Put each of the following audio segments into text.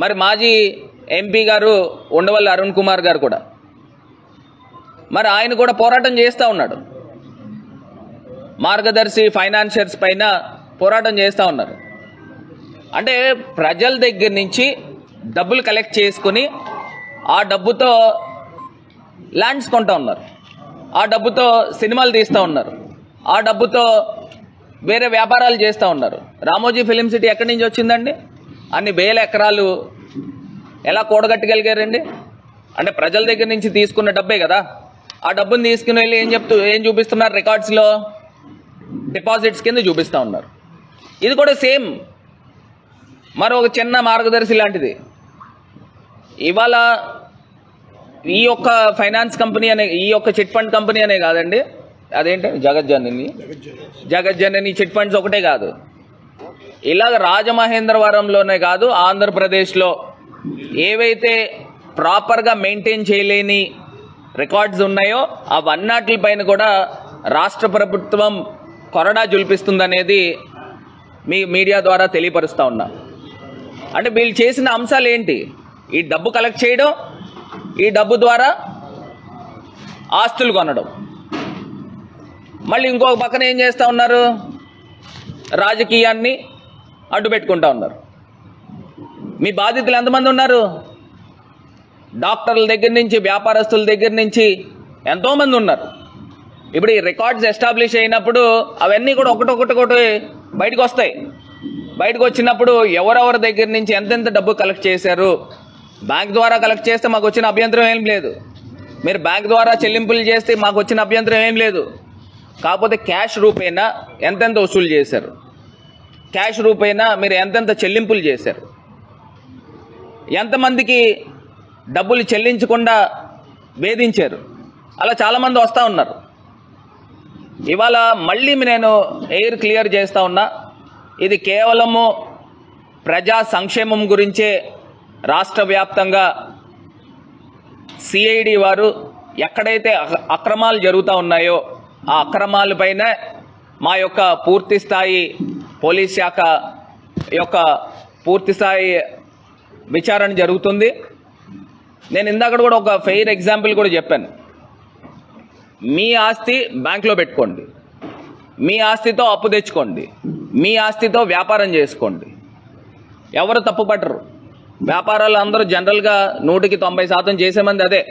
మరి మాజీ ఎంపీ గారు ఉండవల్లి అరుణ్ కుమార్ గారు కూడా మరి ఆయన కూడా పోరాటం చేస్తూ ఉన్నాడు మార్గదర్శి ఫైనాన్షియర్స్ పైన పోరాటం చేస్తూ ఉన్నారు అంటే ప్రజల దగ్గర నుంచి డబ్బులు కలెక్ట్ చేసుకుని ఆ డబ్బుతో ల్యాండ్స్ కొంటా ఉన్నారు ఆ డబ్బుతో సినిమాలు తీస్తూ ఉన్నారు ఆ డబ్బుతో వేరే వ్యాపారాలు చేస్తూ ఉన్నారు రామోజీ ఫిలిం సిటీ ఎక్కడి నుంచి వచ్చిందండి అన్ని వేల ఎకరాలు ఎలా కూడగట్టగలిగారండి అంటే ప్రజల దగ్గర నుంచి తీసుకున్న డబ్బే కదా ఆ డబ్బుని తీసుకుని వెళ్ళి ఏం చెప్తూ ఏం చూపిస్తున్నారు రికార్డ్స్లో డిపాజిట్స్ కింద చూపిస్తూ ఉన్నారు ఇది కూడా సేమ్ మరో ఒక చిన్న మార్గదర్శి లాంటిది ఇవాళ ఈ యొక్క ఫైనాన్స్ కంపెనీ అనే ఈ యొక్క చిట్ ఫండ్ కంపెనీ అనే కాదండి అదేంటి జగజ్జనని జగజ్జనని చిట్ ఫండ్స్ ఒకటే కాదు ఇలాగ రాజమహేంద్రవరంలోనే కాదు ఆంధ్రప్రదేశ్లో ఏవైతే ప్రాపర్గా మెయింటైన్ చేయలేని రికార్డ్స్ ఉన్నాయో అవన్నిటిపైన కూడా రాష్ట్ర ప్రభుత్వం కొరడా జుల్పిస్తుందనేది మీ మీడియా ద్వారా తెలియపరుస్తా ఉన్నా అంటే వీళ్ళు చేసిన అంశాలు ఏంటి ఈ డబ్బు కలెక్ట్ చేయడం ఈ డబ్బు ద్వారా ఆస్తులు కొనడం మళ్ళీ ఇంకొక పక్కన ఏం చేస్తూ ఉన్నారు రాజకీయాన్ని అడ్డు పెట్టుకుంటా ఉన్నారు మీ బాధితులు ఎంతమంది ఉన్నారు డాక్టర్ల దగ్గర నుంచి వ్యాపారస్తుల దగ్గర నుంచి ఎంతోమంది ఉన్నారు ఇప్పుడు ఈ రికార్డ్స్ ఎస్టాబ్లిష్ అయినప్పుడు అవన్నీ కూడా ఒకటొకటి ఒకటి బయటకు వస్తాయి బయటకు వచ్చినప్పుడు ఎవరెవరి దగ్గర నుంచి ఎంతెంత డబ్బు కలెక్ట్ చేశారు బ్యాంక్ ద్వారా కలెక్ట్ చేస్తే మాకు వచ్చిన అభ్యంతరం ఏం లేదు మీరు బ్యాంక్ ద్వారా చెల్లింపులు చేస్తే మాకు వచ్చిన అభ్యంతరం ఏం లేదు కాకపోతే క్యాష్ రూపేనా ఎంతెంత వసూలు చేశారు క్యాష్ రూపేనా మీరు ఎంతెంత చెల్లింపులు చేశారు ఎంతమందికి డబ్బులు చెల్లించకుండా వేధించారు అలా చాలామంది వస్తూ ఉన్నారు ఇవాళ మళ్ళీ నేను ఎయిర్ క్లియర్ చేస్తూ ఉన్నా ఇది కేవలము ప్రజా సంక్షేమం గురించే రాష్ట్ర వ్యాప్తంగా సిఐడి వారు ఎక్కడైతే అక- అక్రమాలు జరుగుతూ ఉన్నాయో ఆ అక్రమాలపైన మా యొక్క పూర్తి స్థాయి పోలీస్ శాఖ యొక్క పూర్తి స్థాయి విచారణ జరుగుతుంది నేను ఇందాక కూడా ఒక ఫెయిర్ ఎగ్జాంపుల్ కూడా చెప్పాను మీ ఆస్తి బ్యాంక్లో పెట్టుకోండి మీ ఆస్తితో అప్పు తెచ్చుకోండి మీ ఆస్తితో వ్యాపారం చేసుకోండి ఎవరు తప్పు పట్టరు వ్యాపారాలు అందరూ జనరల్గా నూటికి తొంభై శాతం చేసే మంది అదే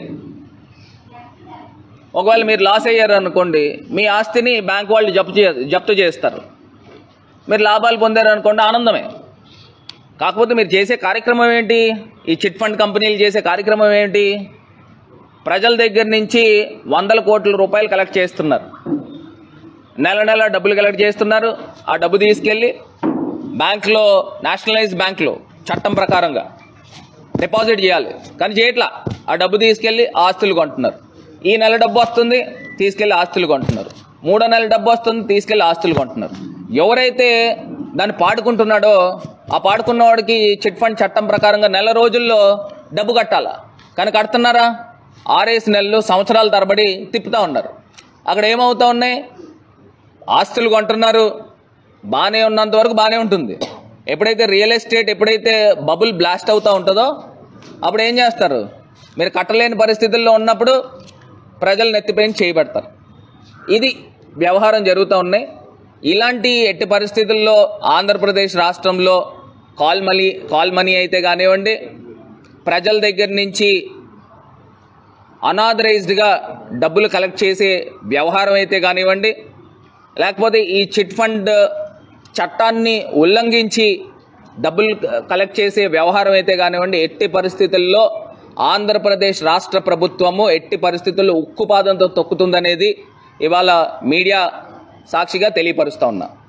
ఒకవేళ మీరు లాస్ అయ్యారు అనుకోండి మీ ఆస్తిని బ్యాంక్ వాళ్ళు జప్తు చే జప్తు చేస్తారు మీరు లాభాలు పొందారు అనుకోండి ఆనందమే కాకపోతే మీరు చేసే కార్యక్రమం ఏంటి ఈ చిట్ ఫండ్ కంపెనీలు చేసే కార్యక్రమం ఏంటి ప్రజల దగ్గర నుంచి వందల కోట్ల రూపాయలు కలెక్ట్ చేస్తున్నారు నెల నెల డబ్బులు కలెక్ట్ చేస్తున్నారు ఆ డబ్బు తీసుకెళ్ళి బ్యాంక్లో నేషనలైజ్ బ్యాంక్లో చట్టం ప్రకారంగా డిపాజిట్ చేయాలి కానీ చేయట్లా ఆ డబ్బు తీసుకెళ్ళి ఆస్తులు కొంటున్నారు ఈ నెల డబ్బు వస్తుంది తీసుకెళ్ళి ఆస్తులు కొంటున్నారు మూడో నెల డబ్బు వస్తుంది తీసుకెళ్ళి ఆస్తులు కొంటున్నారు ఎవరైతే దాన్ని పాడుకుంటున్నాడో ఆ పాడుకున్నవాడికి చిట్ ఫండ్ చట్టం ప్రకారంగా నెల రోజుల్లో డబ్బు కట్టాలా కానీ కడుతున్నారా ఆరేసి నెలలు సంవత్సరాల తరబడి తిప్పుతూ ఉన్నారు అక్కడ ఏమవుతా ఉన్నాయి ఆస్తులు కొంటున్నారు బాగానే ఉన్నంత వరకు బాగానే ఉంటుంది ఎప్పుడైతే రియల్ ఎస్టేట్ ఎప్పుడైతే బబుల్ బ్లాస్ట్ అవుతూ ఉంటుందో అప్పుడు ఏం చేస్తారు మీరు కట్టలేని పరిస్థితుల్లో ఉన్నప్పుడు ప్రజలు నెత్తిపైన చేయబడతారు ఇది వ్యవహారం జరుగుతూ ఉన్నాయి ఇలాంటి ఎట్టి పరిస్థితుల్లో ఆంధ్రప్రదేశ్ రాష్ట్రంలో కాల్ మనీ కాల్ మనీ అయితే కానివ్వండి ప్రజల దగ్గర నుంచి అనాథరైజ్డ్గా డబ్బులు కలెక్ట్ చేసే వ్యవహారం అయితే కానివ్వండి లేకపోతే ఈ చిట్ ఫండ్ చట్టాన్ని ఉల్లంఘించి డబ్బులు కలెక్ట్ చేసే వ్యవహారం అయితే కానివ్వండి ఎట్టి పరిస్థితుల్లో ఆంధ్రప్రదేశ్ రాష్ట్ర ప్రభుత్వము ఎట్టి పరిస్థితుల్లో ఉక్కుపాదంతో తొక్కుతుందనేది ఇవాళ మీడియా సాక్షిగా తెలియపరుస్తా ఉన్నా